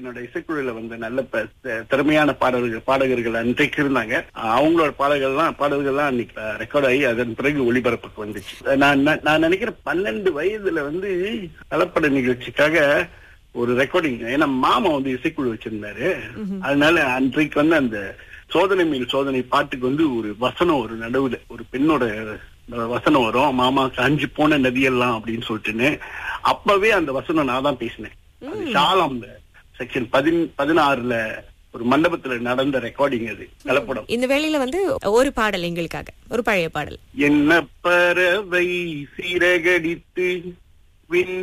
என்னோட இசைக்குழுல வந்த நல்ல ப- த- திறமையான பாடகர்கள் பாடகர்கள் அன்றைக்கு இருந்தாங்க அவங்களோட பாடல்கள்லாம் பாடல்கள்லாம் அன்னைக்கு ரெக்கார்ட் ஆகி அதன் பிறகு ஒளிபரப்புக்கு வந்துச்சு நான் நான் நான் நினைக்கிறேன் பன்னெண்டு வயதுல வந்து கலப்பட நிகழ்ச்சிக்காக ஒரு ரெக்கார்டிங் ஏன்னா மாமா வந்து இசைக்குழு வச்சிருந்தாரு அதனால அன்றைக்கு வந்து அந்த சோதனை மேல் சோதனை பாட்டுக்கு வந்து ஒரு வசனம் ஒரு நடுவுல ஒரு பெண்ணோட வசனம் வரும் மாமா காஞ்சி போன நதியெல்லாம் அப்படின்னு சொல்லிட்டுன்னு அப்பவே அந்த வசனம் நான் தான் பேசினேன் அது ஷாலாம் செக்ஷன் பதின் பதினாறுல ஒரு மண்டபத்துல நடந்த ரெக்கார்டிங் அது கலப்படம் இந்த வேளையில வந்து ஒரு பாடல் எங்களுக்காக ஒரு பழைய பாடல் என்ன பறவை சிறகடித்து விண்